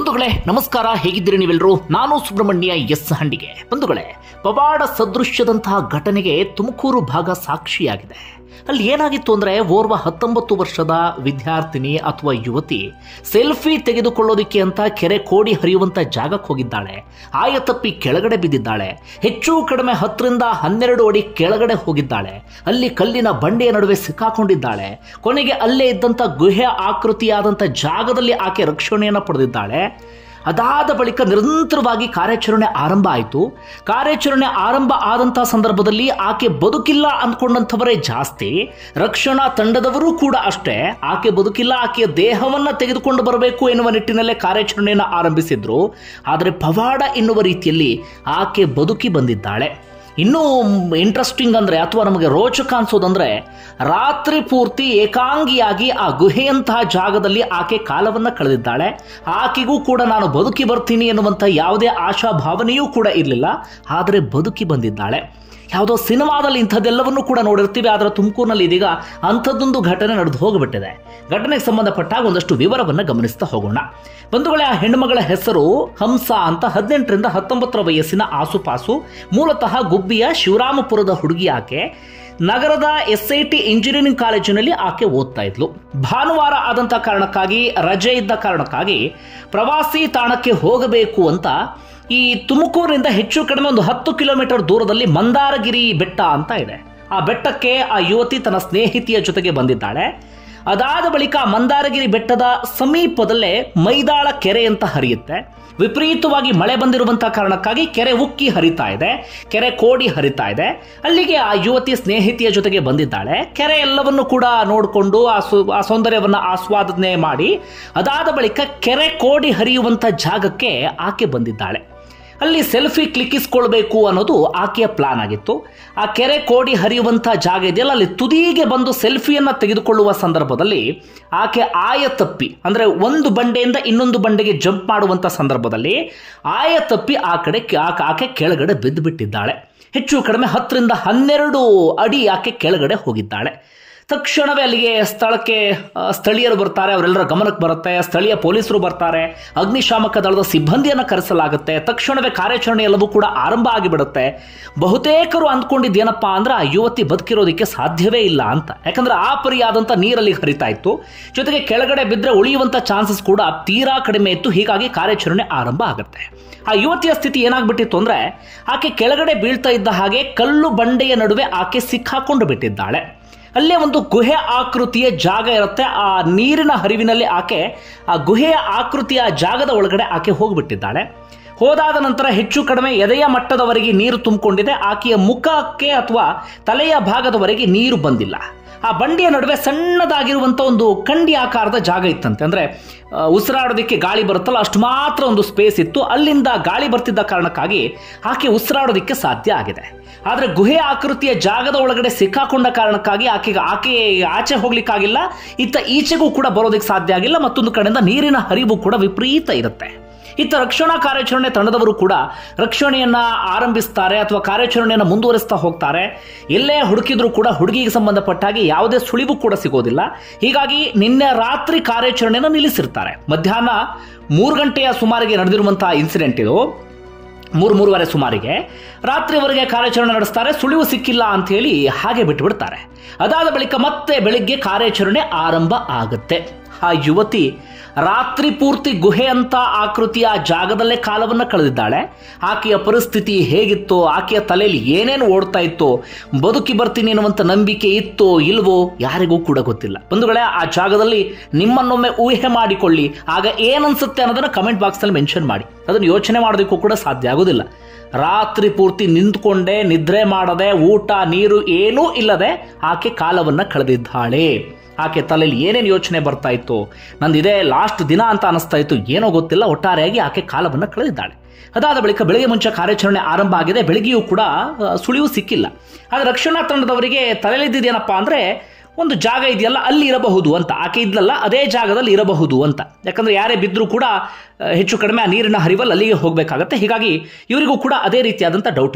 ಬಂಧುಗಳೇ ನಮಸ್ಕಾರ ಹೇಗಿದ್ದೀರಿ ನೀವೆಲ್ಲರೂ ನಾನು ಸುಬ್ರಹ್ಮಣ್ಯ ಎಸ್ ಹಂಡಿಗೆ ಬಂಧುಗಳೇ ಪವಾಡ ಸದೃಶ್ಯದಂತಹ ಘಟನೆಗೆ ತುಮಕೂರು ಭಾಗ ಸಾಕ್ಷಿಯಾಗಿದೆ ಅಲ್ಲಿ ಏನಾಗಿತ್ತು ಅಂದ್ರೆ ಓರ್ವ ಹತ್ತೊಂಬತ್ತು ವರ್ಷದ ವಿದ್ಯಾರ್ಥಿನಿ ಅಥವಾ ಯುವತಿ ಸೆಲ್ಫಿ ತೆಗೆದುಕೊಳ್ಳೋದಿಕ್ಕೆ ಅಂತ ಕೆರೆ ಕೋಡಿ ಹರಿಯುವಂತ ಜಾಗಕ್ಕೆ ಹೋಗಿದ್ದಾಳೆ ಆಯತಪ್ಪಿ ಕೆಳಗಡೆ ಬಿದ್ದಿದ್ದಾಳೆ ಹೆಚ್ಚು ಕಡಿಮೆ ಹತ್ತರಿಂದ ಹನ್ನೆರಡು ಅಡಿ ಕೆಳಗಡೆ ಹೋಗಿದ್ದಾಳೆ ಅಲ್ಲಿ ಕಲ್ಲಿನ ಬಂಡೆಯ ನಡುವೆ ಸಿಕ್ಕಾಕೊಂಡಿದ್ದಾಳೆ ಕೊನೆಗೆ ಅಲ್ಲೇ ಇದ್ದಂಥ ಗುಹೆ ಆಕೃತಿಯಾದಂಥ ಜಾಗದಲ್ಲಿ ಆಕೆ ರಕ್ಷಣೆಯನ್ನು ಪಡೆದಿದ್ದಾಳೆ ಅದಾದ ಬಳಿಕ ನಿರಂತರವಾಗಿ ಕಾರ್ಯಾಚರಣೆ ಆರಂಭ ಆಯಿತು ಕಾರ್ಯಾಚರಣೆ ಆರಂಭ ಆದಂತಹ ಸಂದರ್ಭದಲ್ಲಿ ಆಕೆ ಬದುಕಿಲ್ಲ ಅಂದ್ಕೊಂಡಂಥವರೇ ಜಾಸ್ತಿ ರಕ್ಷಣಾ ತಂಡದವರು ಕೂಡ ಅಷ್ಟೇ ಆಕೆ ಬದುಕಿಲ್ಲ ಆಕೆಯ ದೇಹವನ್ನ ತೆಗೆದುಕೊಂಡು ಬರಬೇಕು ಎನ್ನುವ ನಿಟ್ಟಿನಲ್ಲೇ ಕಾರ್ಯಾಚರಣೆಯನ್ನು ಆರಂಭಿಸಿದ್ರು ಆದರೆ ಪವಾಡ ಎನ್ನುವ ರೀತಿಯಲ್ಲಿ ಆಕೆ ಬದುಕಿ ಬಂದಿದ್ದಾಳೆ ಇನ್ನೂ ಇಂಟ್ರೆಸ್ಟಿಂಗ್ ಅಂದ್ರೆ ಅಥವಾ ನಮಗೆ ರೋಚಕ ಅನ್ಸೋದಂದ್ರೆ ರಾತ್ರಿ ಪೂರ್ತಿ ಏಕಾಂಗಿಯಾಗಿ ಆ ಗುಹೆಯಂತಹ ಜಾಗದಲ್ಲಿ ಆಕೆ ಕಾಲವನ್ನ ಕಳೆದಿದ್ದಾಳೆ ಆಕೆಗೂ ಕೂಡ ನಾನು ಬದುಕಿ ಬರ್ತೀನಿ ಎನ್ನುವಂಥ ಯಾವುದೇ ಆಶಾ ಭಾವನೆಯೂ ಕೂಡ ಇರಲಿಲ್ಲ ಆದರೆ ಬದುಕಿ ಬಂದಿದ್ದಾಳೆ ಯಾವುದೋ ಸಿನಿಮಾದಲ್ಲಿ ಇಂಥದ್ದೆಲ್ಲವನ್ನೂ ಕೂಡ ನೋಡಿರ್ತೀವಿ ಆದರೆ ತುಮಕೂರಿನಲ್ಲಿ ಇದೀಗ ಅಂಥದ್ದೊಂದು ಘಟನೆ ನಡೆದು ಹೋಗಿಬಿಟ್ಟಿದೆ ಘಟನೆಗೆ ಸಂಬಂಧಪಟ್ಟಾಗ ಒಂದಷ್ಟು ವಿವರವನ್ನು ಗಮನಿಸ್ತಾ ಹೋಗೋಣ ಬಂಧುಗಳೇ ಆ ಹೆಣ್ಣುಮಗಳ ಹೆಸರು ಹಂಸ ಅಂತ ಹದಿನೆಂಟರಿಂದ ಹತ್ತೊಂಬತ್ತರ ವಯಸ್ಸಿನ ಆಸುಪಾಸು ಮೂಲತಃ ಗುಬ್ಬಿಯ ಶಿವರಾಮಪುರದ ಹುಡುಗಿ ಆಕೆ ನಗರದ ಎಸ್ ಐ ಟಿ ಇಂಜಿನಿಯರಿಂಗ್ ಕಾಲೇಜಿನಲ್ಲಿ ಆಕೆ ಓದ್ತಾ ಇದ್ಲು ಭಾನುವಾರ ಆದಂಥ ಕಾರಣಕ್ಕಾಗಿ ರಜೆ ಇದ್ದ ಕಾರಣಕ್ಕಾಗಿ ಪ್ರವಾಸಿ ತಾಣಕ್ಕೆ ಹೋಗಬೇಕು ಅಂತ ಈ ತುಮಕೂರಿನಿಂದ ಹೆಚ್ಚು ಕಡಿಮೆ ಒಂದು ಹತ್ತು ಕಿಲೋಮೀಟರ್ ದೂರದಲ್ಲಿ ಮಂದಾರಗಿರಿ ಬೆಟ್ಟ ಅಂತ ಇದೆ ಆ ಬೆಟ್ಟಕ್ಕೆ ಆ ಯುವತಿ ತನ್ನ ಸ್ನೇಹಿತೆಯ ಜೊತೆಗೆ ಬಂದಿದ್ದಾಳೆ ಅದಾದ ಬಳಿಕ ಆ ಮಂದಾರಗಿರಿ ಬೆಟ್ಟದ ಸಮೀಪದಲ್ಲೇ ಮೈದಾಳ ಕೆರೆ ಅಂತ ಹರಿಯುತ್ತೆ ವಿಪರೀತವಾಗಿ ಮಳೆ ಬಂದಿರುವಂತಹ ಕಾರಣಕ್ಕಾಗಿ ಕೆರೆ ಉಕ್ಕಿ ಹರಿತಾ ಇದೆ ಕೆರೆ ಕೋಡಿ ಹರಿತಾ ಇದೆ ಅಲ್ಲಿಗೆ ಆ ಯುವತಿ ಸ್ನೇಹಿತೆಯ ಜೊತೆಗೆ ಬಂದಿದ್ದಾಳೆ ಕೆರೆ ಎಲ್ಲವನ್ನು ಕೂಡ ನೋಡಿಕೊಂಡು ಆ ಸು ಆ ಸೌಂದರ್ಯವನ್ನು ಆಸ್ವಾದನೆ ಮಾಡಿ ಅದಾದ ಬಳಿಕ ಕೆರೆ ಕೋಡಿ ಹರಿಯುವಂತ ಜಾಗಕ್ಕೆ ಆಕೆ ಬಂದಿದ್ದಾಳೆ ಅಲ್ಲಿ ಸೆಲ್ಫಿ ಕ್ಲಿಕ್ಕಿಸ್ಕೊಳ್ಬೇಕು ಅನ್ನೋದು ಆಕೆಯ ಪ್ಲಾನ್ ಆಗಿತ್ತು ಆ ಕೆರೆ ಕೋಡಿ ಹರಿಯುವಂಥ ಜಾಗ ಇದೆಯಲ್ಲ ಅಲ್ಲಿ ತುದಿಗೆ ಬಂದು ಸೆಲ್ಫಿಯನ್ನು ತೆಗೆದುಕೊಳ್ಳುವ ಸಂದರ್ಭದಲ್ಲಿ ಆಕೆ ಆಯ ತಪ್ಪಿ ಅಂದರೆ ಒಂದು ಬಂಡೆಯಿಂದ ಇನ್ನೊಂದು ಬಂಡೆಗೆ ಜಂಪ್ ಮಾಡುವಂಥ ಸಂದರ್ಭದಲ್ಲಿ ಆಯ ತಪ್ಪಿ ಆ ಕಡೆ ಆ- ಆಕೆ ಕೆಳಗಡೆ ಬಿದ್ದು ಬಿಟ್ಟಿದ್ದಾಳೆ ಹೆಚ್ಚು ಕಡಿಮೆ ಹತ್ತರಿಂದ ಹನ್ನೆರಡು ಅಡಿ ಆಕೆ ಕೆಳಗಡೆ ಹೋಗಿದ್ದಾಳೆ ತಕ್ಷಣವೇ ಅಲ್ಲಿಗೆ ಸ್ಥಳಕ್ಕೆ ಆ, ಸ್ಥಳೀಯರು ಬರ್ತಾರೆ ಅವರೆಲ್ಲರ ಗಮನಕ್ಕೆ ಬರುತ್ತೆ ಸ್ಥಳೀಯ ಪೊಲೀಸರು ಬರ್ತಾರೆ ಅಗ್ನಿಶಾಮಕ ದಳದ ಸಿಬ್ಬಂದಿಯನ್ನು ಕರೆಸಲಾಗುತ್ತೆ ತಕ್ಷಣವೇ ಕಾರ್ಯಾಚರಣೆ ಎಲ್ಲವೂ ಕೂಡ ಆರಂಭ ಆಗಿಬಿಡುತ್ತೆ ಬಹುತೇಕರು ಅಂದ್ಕೊಂಡಿದ್ದೇನಪ್ಪ ಅಂದ್ರೆ ಆ ಯುವತಿ ಬದುಕಿರೋದಕ್ಕೆ ಸಾಧ್ಯವೇ ಇಲ್ಲ ಅಂತ ಯಾಕಂದ್ರೆ ಆ ಪರಿಯಾದಂಥ ನೀರಲ್ಲಿ ಹರಿತಾ ಇತ್ತು ಜೊತೆಗೆ ಕೆಳಗಡೆ ಬಿದ್ದರೆ ಉಳಿಯುವಂಥ ಚಾನ್ಸಸ್ ಕೂಡ ತೀರಾ ಕಡಿಮೆ ಇತ್ತು ಹೀಗಾಗಿ ಕಾರ್ಯಾಚರಣೆ ಆರಂಭ ಆಗುತ್ತೆ ಆ ಯುವತಿಯ ಸ್ಥಿತಿ ಏನಾಗ್ಬಿಟ್ಟಿತ್ತು ಅಂದ್ರೆ ಆಕೆ ಕೆಳಗಡೆ ಬೀಳ್ತಾ ಇದ್ದ ಹಾಗೆ ಕಲ್ಲು ಬಂಡೆಯ ನಡುವೆ ಆಕೆ ಸಿಕ್ಕಾಕೊಂಡು ಬಿಟ್ಟಿದ್ದಾಳೆ ಅಲ್ಲೇ ಒಂದು ಗುಹೆ ಆಕೃತಿಯ ಜಾಗ ಇರುತ್ತೆ ಆ ನೀರಿನ ಹರಿವಿನಲ್ಲಿ ಆಕೆ ಆ ಗುಹೆಯ ಆಕೃತಿಯ ಜಾಗದ ಒಳಗಡೆ ಆಕೆ ಹೋಗ್ಬಿಟ್ಟಿದ್ದಾಳೆ ಹೋದಾದ ನಂತರ ಹೆಚ್ಚು ಕಡಿಮೆ ಎದೆಯ ಮಟ್ಟದವರೆಗೆ ನೀರು ತುಂಬಿಕೊಂಡಿದೆ ಆಕೆಯ ಮುಖಕ್ಕೆ ಅಥವಾ ತಲೆಯ ಭಾಗದವರೆಗೆ ನೀರು ಬಂದಿಲ್ಲ ಆ ಬಂಡಿಯ ನಡುವೆ ಸಣ್ಣದಾಗಿರುವಂಥ ಒಂದು ಕಂಡಿ ಆಕಾರದ ಜಾಗ ಇತ್ತಂತೆ ಅಂದರೆ ಉಸಿರಾಡೋದಕ್ಕೆ ಗಾಳಿ ಬರುತ್ತಲ್ಲ ಅಷ್ಟು ಮಾತ್ರ ಒಂದು ಸ್ಪೇಸ್ ಇತ್ತು ಅಲ್ಲಿಂದ ಗಾಳಿ ಬರ್ತಿದ್ದ ಕಾರಣಕ್ಕಾಗಿ ಆಕೆ ಉಸಿರಾಡೋದಕ್ಕೆ ಸಾಧ್ಯ ಆಗಿದೆ ಆದರೆ ಗುಹೆ ಆಕೃತಿಯ ಜಾಗದ ಒಳಗಡೆ ಸಿಕ್ಕಾಕೊಂಡ ಕಾರಣಕ್ಕಾಗಿ ಆಕೆಗೆ ಆಕೆ ಆಚೆ ಹೋಗ್ಲಿಕ್ಕಾಗಿಲ್ಲ ಇತ್ತ ಈಚೆಗೂ ಕೂಡ ಬರೋದಕ್ಕೆ ಸಾಧ್ಯ ಆಗಿಲ್ಲ ಮತ್ತೊಂದು ಕಡೆಯಿಂದ ನೀರಿನ ಹರಿವು ಕೂಡ ವಿಪರೀತ ಇರುತ್ತೆ ಇತ್ತ ರಕ್ಷಣಾ ಕಾರ್ಯಾಚರಣೆ ತಂಡದವರು ಕೂಡ ರಕ್ಷಣೆಯನ್ನ ಆರಂಭಿಸ್ತಾರೆ ಅಥವಾ ಕಾರ್ಯಾಚರಣೆಯನ್ನು ಮುಂದುವರಿಸ್ತಾ ಹೋಗ್ತಾರೆ ಎಲ್ಲೇ ಹುಡುಕಿದ್ರು ಕೂಡ ಹುಡುಗಿಗೆ ಸಂಬಂಧಪಟ್ಟಾಗಿ ಯಾವುದೇ ಸುಳಿವು ಕೂಡ ಸಿಗೋದಿಲ್ಲ ಹೀಗಾಗಿ ನಿನ್ನೆ ರಾತ್ರಿ ಕಾರ್ಯಾಚರಣೆಯನ್ನು ನಿಲ್ಲಿಸಿರ್ತಾರೆ ಮಧ್ಯಾಹ್ನ ಮೂರು ಗಂಟೆಯ ಸುಮಾರಿಗೆ ನಡೆದಿರುವಂತಹ ಇನ್ಸಿಡೆಂಟ್ ಇದು ಮೂರು ಮೂರುವರೆ ಸುಮಾರಿಗೆ ರಾತ್ರಿವರೆಗೆ ಕಾರ್ಯಾಚರಣೆ ನಡೆಸ್ತಾರೆ ಸುಳಿವು ಸಿಕ್ಕಿಲ್ಲ ಅಂತ ಹೇಳಿ ಹಾಗೆ ಬಿಟ್ಟುಬಿಡ್ತಾರೆ ಅದಾದ ಬಳಿಕ ಮತ್ತೆ ಬೆಳಿಗ್ಗೆ ಕಾರ್ಯಾಚರಣೆ ಆರಂಭ ಆಗುತ್ತೆ ಆ ಯುವತಿ ರಾತ್ರಿ ಪೂರ್ತಿ ಗುಹೆ ಅಂತ ಆಕೃತಿಯ ಜಾಗದಲ್ಲೇ ಕಾಲವನ್ನು ಕಳೆದಿದ್ದಾಳೆ ಆಕೆಯ ಪರಿಸ್ಥಿತಿ ಹೇಗಿತ್ತೋ ಆಕೆಯ ತಲೆಯಲ್ಲಿ ಏನೇನು ಓಡ್ತಾ ಇತ್ತೋ ಬದುಕಿ ಬರ್ತೀನಿ ಅನ್ನುವಂಥ ನಂಬಿಕೆ ಇತ್ತೋ ಇಲ್ವೋ ಯಾರಿಗೂ ಕೂಡ ಗೊತ್ತಿಲ್ಲ ಬಂಧುಗಳೇ ಆ ಜಾಗದಲ್ಲಿ ನಿಮ್ಮನ್ನೊಮ್ಮೆ ಊಹೆ ಮಾಡಿಕೊಳ್ಳಿ ಆಗ ಏನನ್ಸುತ್ತೆ ಅನ್ನೋದನ್ನ ಕಮೆಂಟ್ ಬಾಕ್ಸ್ನಲ್ಲಿ ಮೆನ್ಷನ್ ಮಾಡಿ ಅದನ್ನು ಯೋಚನೆ ಮಾಡೋದಕ್ಕೂ ಕೂಡ ಸಾಧ್ಯ ಆಗೋದಿಲ್ಲ ರಾತ್ರಿ ಪೂರ್ತಿ ನಿಂತ್ಕೊಂಡೆ ನಿದ್ರೆ ಮಾಡದೆ ಊಟ ನೀರು ಏನೂ ಇಲ್ಲದೆ ಆಕೆ ಕಾಲವನ್ನು ಕಳೆದಿದ್ದಾಳೆ ಆಕೆ ತಲೆಯಲ್ಲಿ ಏನೇನು ಯೋಚನೆ ಬರ್ತಾ ಇತ್ತು ನಂದು ಇದೇ ಲಾಸ್ಟ್ ದಿನ ಅಂತ ಅನಿಸ್ತಾ ಇತ್ತು ಏನೋ ಗೊತ್ತಿಲ್ಲ ಒಟ್ಟಾರೆಯಾಗಿ ಆಕೆ ಕಾಲವನ್ನು ಕಳೆದಿದ್ದಾಳೆ ಅದಾದ ಬಳಿಕ ಬೆಳಗ್ಗೆ ಮುಂಚೆ ಕಾರ್ಯಾಚರಣೆ ಆರಂಭ ಆಗಿದೆ ಬೆಳಗ್ಗೆಯೂ ಕೂಡ ಆ, ಸುಳಿವು ಸಿಕ್ಕಿಲ್ಲ ಆದರೆ ರಕ್ಷಣಾ ತಂಡದವರಿಗೆ ತಲೆಯಲ್ಲಿದ್ದೇನಪ್ಪ ಅಂದರೆ ಒಂದು ಜಾಗ ಇದೆಯಲ್ಲ ಅಲ್ಲಿ ಇರಬಹುದು ಅಂತ ಆಕೆ ಇದ್ಲಲ್ಲ ಅದೇ ಜಾಗದಲ್ಲಿ ಇರಬಹುದು ಅಂತ ಯಾಕಂದ್ರೆ ಯಾರೇ ಬಿದ್ದರೂ ಕೂಡ ಆ, ಹೆಚ್ಚು ಕಡಿಮೆ ಆ ನೀರಿನ ಹರಿವಲ್ಲಿ ಅಲ್ಲಿಗೆ ಹೋಗಬೇಕಾಗತ್ತೆ ಹೀಗಾಗಿ ಇವರಿಗೂ ಕೂಡ ಅದೇ ರೀತಿಯಾದಂಥ ಡೌಟ್ ಇರುತ್ತೆ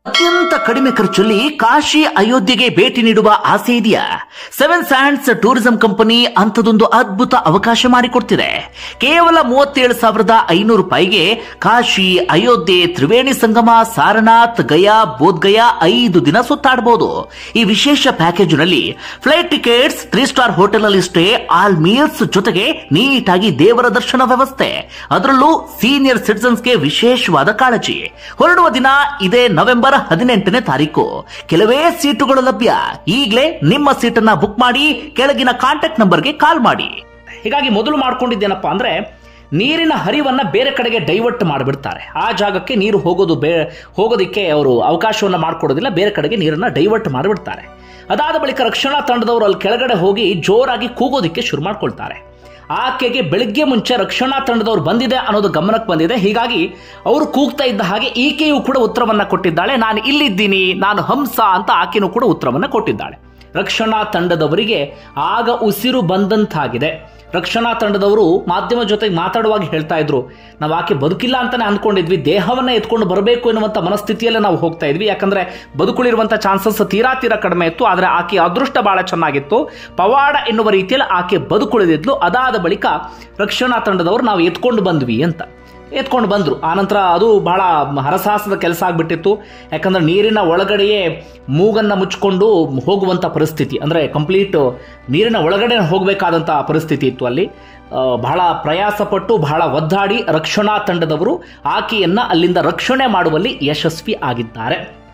ಅತ್ಯಂತ ಕಡಿಮೆ ಖರ್ಚಲ್ಲಿ ಕಾಶಿ ಅಯೋಧ್ಯೆಗೆ ಭೇಟಿ ನೀಡುವ ಆಸೆ ಇದೆಯಾ ಸೆವೆನ್ ಸ್ಯಾಂಡ್ಸ್ ಟೂರಿಸಂ ಕಂಪನಿ ಅಂಥದೊಂದು ಅದ್ಭುತ ಅವಕಾಶ ಮಾಡಿಕೊಡ್ತಿದೆ ಕೇವಲ ಮೂವತ್ತೇಳು ಸಾವಿರದ ಐನೂರು ರೂಪಾಯಿಗೆ ಕಾಶಿ ಅಯೋಧ್ಯೆ ತ್ರಿವೇಣಿ ಸಂಗಮ ಸಾರನಾಥ್ ಗಯಾ ಬೋಧ್ಗಯಾ ಐದು ದಿನ ಸುತ್ತಾಡಬಹುದು ಈ ವಿಶೇಷ ಪ್ಯಾಕೇಜ್ನಲ್ಲಿ flight tickets three star hotel ಅಲ್ಲಿ ಸ್ಟೇ ಆಲ್ ಮೀಲ್ಸ್ ಜೊತೆಗೆ ನೀಟಾಗಿ ದೇವರ ದರ್ಶನ ವ್ಯವಸ್ಥೆ ಅದರಲ್ಲೂ ಸೀನಿಯರ್ ಸಿಟಿಸನ್ಸ್ಗೆ ವಿಶೇಷವಾದ ಕಾಳಜಿ ಹೊರಡುವ ದಿನ ಇದೇ ನವೆಂಬರ್ ಹದಿನೆಂಟನೇ ತಾರೀಕು ಕೆಲವೇ ಸೀಟುಗಳು ಲಭ್ಯ ಈಗಲೇ ನಿಮ್ಮ ಸೀಟನ್ನ ಬುಕ್ ಮಾಡಿ ಕೆಳಗಿನ ಕಾಂಟ್ಯಾಕ್ಟ್ ನಂಬರ್ಗೆ ಕಾಲ್ ಮಾಡಿ ಹೀಗಾಗಿ ಮೊದಲು ಮಾಡ್ಕೊಂಡಿದ್ದೇನಪ್ಪ ಅಂದ್ರೆ ನೀರಿನ ಹರಿವನ್ನ ಬೇರೆ ಕಡೆಗೆ ಡೈವರ್ಟ್ ಮಾಡಿಬಿಡ್ತಾರೆ ಆ ಜಾಗಕ್ಕೆ ನೀರು ಹೋಗೋದು ಬೇ ಹೋಗೋದಕ್ಕೆ ಅವರು ಅವಕಾಶವನ್ನು ಮಾಡಿಕೊಡೋದಿಲ್ಲ ಬೇರೆ ಕಡೆಗೆ ನೀರನ್ನ ಡೈವರ್ಟ್ ಮಾಡಿಬಿಡ್ತಾರೆ ಅದಾದ ಬಳಿಕ ರಕ್ಷಣಾ ತಂಡದವರು ಅಲ್ಲಿ ಕೆಳಗಡೆ ಹೋಗಿ ಜೋರಾಗಿ ಕೂಗೋದಿಕ್ಕೆ ಶುರು ಮಾಡ್ಕೊಳ್ತಾರೆ ಆಕೆಗೆ ಬೆಳಿಗ್ಗೆ ಮುಂಚೆ ರಕ್ಷಣಾ ತಂಡದವರು ಬಂದಿದೆ ಅನ್ನೋದು ಗಮನಕ್ಕೆ ಬಂದಿದೆ ಹೀಗಾಗಿ ಅವರು ಕೂಗ್ತಾ ಇದ್ದ ಹಾಗೆ ಈಕೆಯೂ ಕೂಡ ಉತ್ತರವನ್ನ ಕೊಟ್ಟಿದ್ದಾಳೆ ನಾನು ಇಲ್ಲಿದ್ದೀನಿ ನಾನು ಹಂಸ ಅಂತ ಆಕೆನೂ ಕೂಡ ಉತ್ತರವನ್ನ ಕೊಟ್ಟಿದ್ದಾಳೆ ರಕ್ಷಣಾ ತಂಡದವರಿಗೆ ಆಗ ಉಸಿರು ಬಂದಂತಾಗಿದೆ ರಕ್ಷಣಾ ತಂಡದವರು ಮಾಧ್ಯಮ ಜೊತೆಗೆ ಮಾತಾಡುವಾಗ ಹೇಳ್ತಾ ಇದ್ರು ನಾವು ಆಕೆ ಬದುಕಿಲ್ಲ ಅಂತಾನೆ ಅಂದ್ಕೊಂಡಿದ್ವಿ ದೇಹವನ್ನ ಎತ್ಕೊಂಡು ಬರಬೇಕು ಎನ್ನುವಂತ ಮನಸ್ಥಿತಿಯಲ್ಲೇ ನಾವು ಹೋಗ್ತಾ ಇದ್ವಿ ಯಾಕಂದ್ರೆ ಬದುಕುಳಿರುವಂತ ಚಾನ್ಸಸ್ ತೀರಾ ತೀರಾ ಕಡಿಮೆ ಇತ್ತು ಆದ್ರೆ ಆಕೆ ಅದೃಷ್ಟ ಬಹಳ ಚೆನ್ನಾಗಿತ್ತು ಪವಾಡ ಎನ್ನುವ ರೀತಿಯಲ್ಲಿ ಆಕೆ ಬದುಕುಳಿದಿದ್ಲು ಅದಾದ ಬಳಿಕ ರಕ್ಷಣಾ ತಂಡದವರು ನಾವು ಎತ್ಕೊಂಡು ಬಂದ್ವಿ ಅಂತ ಎತ್ಕೊಂಡು ಬಂದರು ಆನಂತರ ಅದು ಬಹಳ ಹರಸಾಹಸದ ಕೆಲಸ ಆಗಿಬಿಟ್ಟಿತ್ತು ಯಾಕಂದ್ರೆ ನೀರಿನ ಒಳಗಡೆಯೇ ಮೂಗನ್ನು ಮುಚ್ಕೊಂಡು ಹೋಗುವಂಥ ಪರಿಸ್ಥಿತಿ ಅಂದರೆ ಕಂಪ್ಲೀಟ್ ನೀರಿನ ಒಳಗಡೆ ಹೋಗಬೇಕಾದಂಥ ಪರಿಸ್ಥಿತಿ ಇತ್ತು ಅಲ್ಲಿ ಆ, ಬಹಳ ಪ್ರಯಾಸಪಟ್ಟು ಬಹಳ ಒದ್ದಾಡಿ ರಕ್ಷಣಾ ತಂಡದವರು ಆಕೆಯನ್ನ ಅಲ್ಲಿಂದ ರಕ್ಷಣೆ ಮಾಡುವಲ್ಲಿ ಯಶಸ್ವಿ ಆಗಿದ್ದಾರೆ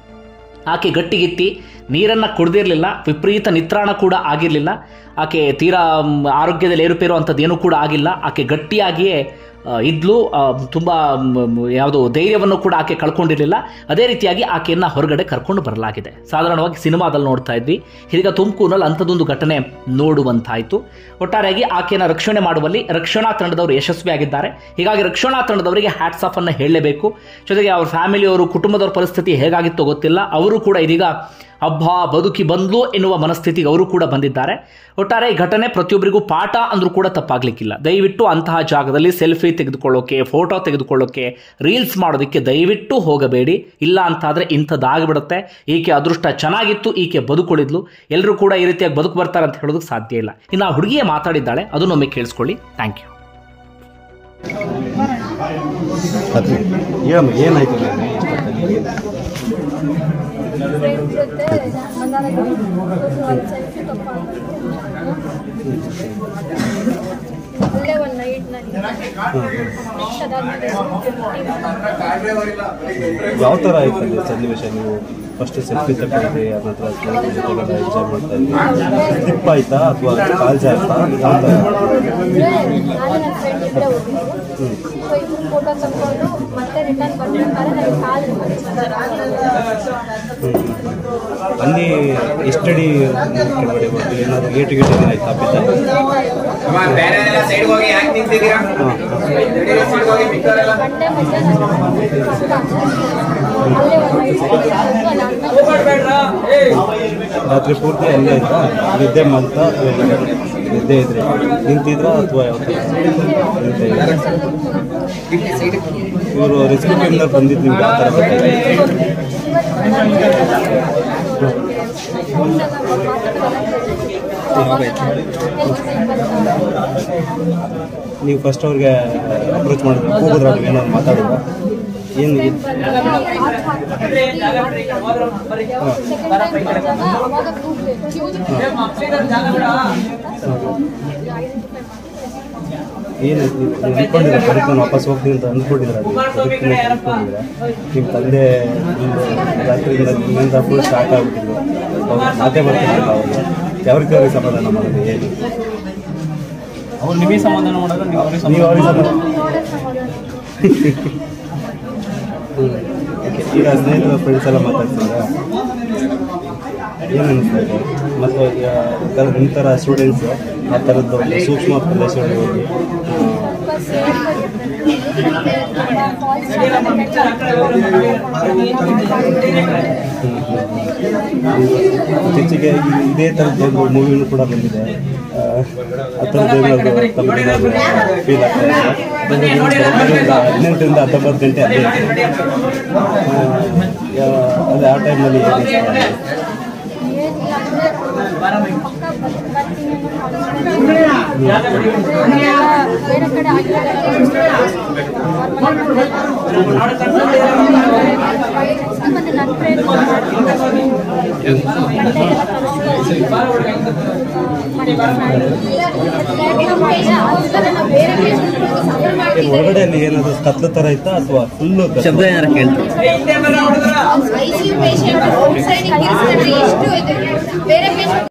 ಆಕೆ ಗಟ್ಟಿಗಿತ್ತಿ ನೀರನ್ನು ಕುಡ್ದಿರಲಿಲ್ಲ ವಿಪರೀತ ನಿತ್ರಾಣ ಕೂಡ ಆಗಿರಲಿಲ್ಲ ಆಕೆ ತೀರಾ ಮ್, ಆರೋಗ್ಯದಲ್ಲಿ ಏರುಪೇರು ಅಂಥದ್ದೇನೂ ಕೂಡ ಆಗಿಲ್ಲ ಆಕೆ ಗಟ್ಟಿಯಾಗಿಯೇ ಆ, ಇದ್ಲು ಆ, ತುಂಬ ಯಾವುದು ಧೈರ್ಯವನ್ನು ಕೂಡ ಆಕೆ ಕಳ್ಕೊಂಡಿರಲಿಲ್ಲ ಅದೇ ರೀತಿಯಾಗಿ ಆಕೆಯನ್ನು ಹೊರಗಡೆ ಕರ್ಕೊಂಡು ಬರಲಾಗಿದೆ ಸಾಧಾರಣವಾಗಿ ಸಿನಿಮಾದಲ್ಲಿ ನೋಡ್ತಾ ಇದ್ವಿ ಈಗ ತುಮಕೂರಿನಲ್ಲಿ ಅಂಥದ್ದೊಂದು ಘಟನೆ ನೋಡುವಂತಾಯಿತು ಒಟ್ಟಾರೆಯಾಗಿ ಆಕೆಯನ್ನು ರಕ್ಷಣೆ ಮಾಡುವಲ್ಲಿ ರಕ್ಷಣಾ ತಂಡದವರು ಯಶಸ್ವಿಯಾಗಿದ್ದಾರೆ ಹೀಗಾಗಿ ರಕ್ಷಣಾ ತಂಡದವರಿಗೆ ಹ್ಯಾಟ್ಸ್ ಆಫ್ ಅನ್ನು ಹೇಳಲೇಬೇಕು ಜೊತೆಗೆ ಅವ್ರ ಫ್ಯಾಮಿಲಿಯವರು ಕುಟುಂಬದವ್ರ ಪರಿಸ್ಥಿತಿ ಹೇಗಾಗಿತ್ತೋ ಗೊತ್ತಿಲ್ಲ ಅವರು ಕೂಡ ಇದೀಗ ಹಬ್ಬ ಬದುಕಿ ಬಂದ್ಲು ಎನ್ನುವ ಮನಸ್ಥಿತಿಗೆ ಅವರು ಕೂಡ ಬಂದಿದ್ದಾರೆ ಒಟ್ಟಾರೆ ಈ ಘಟನೆ ಪ್ರತಿಯೊಬ್ಬರಿಗೂ ಪಾಠ ಅಂದ್ರೂ ಕೂಡ ತಪ್ಪಾಗ್ಲಿಕ್ಕಿಲ್ಲ ದಯವಿಟ್ಟು ಅಂತಹ ಜಾಗದಲ್ಲಿ ಸೆಲ್ಫಿ ತೆಗೆದುಕೊಳ್ಳೋಕೆ ಫೋಟೋ ತೆಗೆದುಕೊಳ್ಳೋಕೆ ರೀಲ್ಸ್ ಮಾಡೋದಕ್ಕೆ ದಯವಿಟ್ಟು ಹೋಗಬೇಡಿ ಇಲ್ಲ ಅಂತಾದ್ರೆ ಇಂಥದ್ದಾಗ್ಬಿಡುತ್ತೆ ಈಕೆ ಅದೃಷ್ಟ ಚೆನ್ನಾಗಿತ್ತು ಈಕೆ ಬದುಕುಳಿದ್ಲು ಎಲ್ಲರೂ ಕೂಡ ಈ ರೀತಿಯಾಗಿ ಬದುಕು ಬರ್ತಾರೆ ಅಂತ ಹೇಳೋದಕ್ಕೆ ಸಾಧ್ಯ ಇಲ್ಲ ಇನ್ನು ಆ ಹುಡುಗಿಯೇ ಮಾತಾಡಿದ್ದಾಳೆ ಅದನ್ನೊಮ್ಮೆ ಕೇಳಿಸ್ಕೊಳ್ಳಿ ಥ್ಯಾಂಕ್ ಯು ಅದು ಏನು ಏನಾಯ್ತು ನಿನ್ನೆ ಇಷ್ಟೊತ್ತಲ್ಲಿ ಫ್ರೆಂಡ್ ಜೊತೆ ಬಂದಾಗ ಒಂದು ಸೆಲ್ಫಿ ತಪ್ಪ ಅಲ್ಲೇ ಒಂದು ನೈಟ್ ನೆಕ್ಸ್ಟ್ ಅದಾದ್ಮೇಲೆ ಯಾವ ಥರ ಆಯ್ತು ಅಲ್ಲಿ ಸನ್ನಿವೇಶ ನೀವು ಫಸ್ಟ್ ಸೆಲ್ಫಿ ತಗೊಂಡ್ರಿ ಅದ ನಂತರ ಸ್ನೇಹಿತರ ಜೊತೆಗೆಲ್ಲ ಎಂಜಾಯ್ ಮಾಡ್ತಾ ಇದ್ರಿ ಸ್ಲಿಪ್ ಆಯ್ತಾ ಅಥವಾ ಕಾಲ್ ಜಾಯ್ತಾ ಯಾವ ಥರ ಅಂದರೆ ನಾನು ನನ್ನ ಫ್ರೆಂಡ್ ಇಬ್ಬರೇ ಹೋಗಿದ್ದು ಸೊ ಇಬ್ಬರು ಫೋಟೋ ತಗೊಂಡು ಮತ್ತೆ ರಿಟರ್ನ್ ಬರ್ಬೇಕಾದ್ರೆ ನನಗೆ ಕಾಲು ಅಲ್ಲಿ ಎಷ್ಟಡಿ ಕೆಳಗಡೆ ಬಂದು ಏನಾದರೂ ಏಟು ಗೀಟು ಏನಾಯ್ತಾ ಬಿದ್ದ ಬೇರೆ ಸೈಡ್ ಹೋಗಿ ಯಾಕೆ ನಿಂತಿದ್ದೀರಾ ಸೈಡ್ ಹೋಗಿ ಮಿಕ್ಕವರೆಲ್ಲ ಮಂಡೆ ಮಧ್ಯೆ ಅಲ್ಲೇ ಒಂದು ನೈಟ್ ಅದಾದ್ಮೇಲೆ ರಾತ್ರಿ ಪೂರ್ತಿ ಅಲ್ಲೇ ಆಯ್ತಾ ನಿದ್ದೆ ಮಂತ ನಿದ್ದೆ ಇದ್ರೆ ನಿಂತಿದ್ರಾ ಅಥವಾ ಯಾವ ಥರ ನಿಂತೆ ಇವರು ರೆಸ್ಕ್ಯೂ ಟೀಮ್ನವ್ರು ಬಂದಿದ್ದು ನಿಮ್ಗೆ ಯಾವ ಥರ ಗೊತ್ತಾಯ್ತು ನೀವು ಫಸ್ಟ್ ಅವ್ರಿಗೆ ಅಪ್ರೋಚ್ ಮಾಡಿದ್ರೆ ಕೂಗಿದ್ರ ನೀವು ಏನಾದ್ರು ಮಾತಾಡಿದ್ರ ಏನು ಏನು ಅಂದ್ಕೊಂಡಿದ್ರೆ ಬರೀಕ್ ನಾನು ವಾಪಸ್ ಹೋಗ್ತೀನಿ ಅಂತ ಅಂದ್ಕೊಂಡಿದ್ರೆ ಅಂದ್ಕೊಂಡಿದ್ರೆ ನಿಮ್ಮ ತಂದೆ ಒಂದು ರಾತ್ರಿಯಿಂದ ನಿನ್ನಿಂದ ಫುಲ್ ಸ್ಟಾರ್ಟ್ ಆಗ್ಬಿಟ್ಟಿದ್ರು ಅವ್ರು ಮಾತೇ ಬರ್ತಿರಲಿಲ್ಲ ಅವ್ರಿಗೆ ಯಾವ ರೀತಿ ಅವ್ರಿಗೆ ಸಮಾಧಾನ ಮಾಡೋದು ಏನು ಅವ್ರು ನಿಮಗೆ ಸಮಾಧಾನ ಮಾಡೋದು ನೀವು ಅವ್ರಿಗೆ ನೀವು ಅವ್ರಿಗೆ ಸಮಾಧಾನ ಹ್ಮ್. Okay. ಈಗ ಸ್ನೇಹಿತರ ಫ್ರೆಂಡ್ಸ್ ಎಲ್ಲ ಮಾತಾಡ್ತಿದ್ರ ಏನು ಅನಿಸ್ತಾ ಇದೆ ಮತ್ತು ಈಗ ಥರ ನಿಮ್ಮ ಥರ ಸ್ಟೂಡೆಂಟ್ಸ್ ಆ ಥರದ್ದು ಒಂದು ಸೂಕ್ಷ್ಮ ಪ್ರದೇಶಗಳಿಗೆ ಹೋಗಿ ಆ, ಸೇಫ್ ಮತ್ತೆ ತುಂಬ ಫಾಲ್ಸ್ ಇತ್ತೀಚೆಗೆ ಈ- ಇದೇ ಥರದ್ದು ಒಂದು ಮೂವಿನೂ ಕೂಡ ಬಂದಿದೆ ಆ, ಆ ಥರದ್ದು ಏನಾದ್ರು ತಮಗೆ ಏನಾದ್ರು ಫೀಲ್ ಆಗ್ತಾ ಇದೆ ಹದಿನೆಂಟರಿಂದ ಹತ್ತೊಂಬತ್ತು ಗಂಟೆ ಅದೇ ಆ, ಯಾ- ಅದೇ ಆ ಟೈಮಲ್ಲಿ ಏನಿಷ್ಟ ಏನಿಲ್ಲ ಅಂದ್ರೆ ಪಕ್ಕ ಬರ್ತೀನಿ ಅನ್ನೋ ಬೇರೆ ಕಡೆ ಆಗಿರೋದೆಲ್ಲ ನೆಕ್ಸ್ಟ್ ಮತ್ತೆ ನನ್ನ ಫ್ರೆಂಡ್ ಬೇರೆ ಏನು ಒಳಗಡೆ ಅಲ್ಲಿ ಏನಾದ್ರು ಕತ್ಲು ಥರ ಇತ್ತಾ ಅಥವಾ ಫುಲ್ಲು ಶಬ್ದ ಏನಾರ ಕೇಳ್ತಾರೆ ಐಸಿಯು ಪೇಷಂಟ್ ಔಟ್ ಸೈಡ್ ಎಷ್ಟು ಇದೆ ಬೇರೆ ಪೇಷಂಟ್